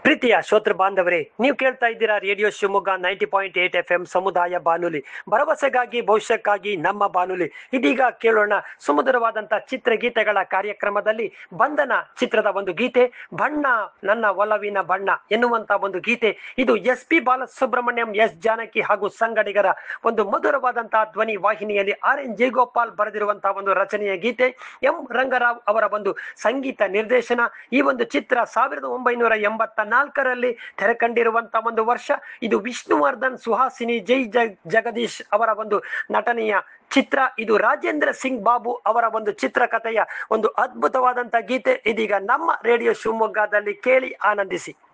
ಪ್ರೀತಿಯ ಶ್ರೋತೃ ಬಾಂಧವರೇ ನೀವು ಕೇಳ್ತಾ ಇದ್ದೀರಾ radio Shivamogga ninety point eight F M ಸಮುದಾಯ ಬಾನುಲಿ ಭರವಸೆಗಾಗಿ ಭವಿಷ್ಯಕ್ಕಾಗಿ ನಮ್ಮ ಬಾನುಲಿ ಇದೀಗ ಕೇಳೋಣ ಸುಮಧುರವಾದಂತ ಚಿತ್ರಗೀತೆಗಳ ಕಾರ್ಯಕ್ರಮದಲ್ಲಿ ಬಂಧನ ಚಿತ್ರದ ಒಂದು ಗೀತೆ ಬಣ್ಣ ನನ್ನ ಒಲವಿನ ಬಣ್ಣ ಎನ್ನುವಂತ ಒಂದು ಗೀತೆ ಇದು S P Balasubrahmanyam S Janaki ಹಾಗೂ ಸಂಗಡಿಗರ ಒಂದು ಮಧುರವಾದಂತಹ ಧ್ವನಿ ವಾಹಿನಿಯಲ್ಲಿ ಆರ್ ಎನ್ ಜಯಗೋಪಾಲ್ ಬರೆದಿರುವಂತಹ ಒಂದು ರಚನೆಯ ಗೀತೆ ಎಂ ರಂಗರಾವ್ ಅವರ ಒಂದು ಸಂಗೀತ ನಿರ್ದೇಶನ ಈ ಒಂದು ಚಿತ್ರ ಸಾವಿರದ ಒಂಬೈನೂರ ಎಂಬತ್ತ ನಾಲ್ಕರಲ್ಲಿ ತೆರೆ ಕಂಡಿರುವಂತಹ ಒಂದು ವರ್ಷ ಇದು ವಿಷ್ಣುವರ್ಧನ್ ಸುಹಾಸಿನಿ ಜೈ ಜಗ್ ಜಗದೀಶ್ ಅವರ ಒಂದು ನಟನೆಯ ಚಿತ್ರ ಇದು ರಾಜೇಂದ್ರ ಸಿಂಗ್ ಬಾಬು ಅವರ ಒಂದು ಚಿತ್ರಕಥೆಯ ಒಂದು ಅದ್ಭುತವಾದಂತಹ ಗೀತೆ ಇದೀಗ ನಮ್ಮ ರೇಡಿಯೋ ಶಿವಮೊಗ್ಗದಲ್ಲಿ ಕೇಳಿ ಆನಂದಿಸಿ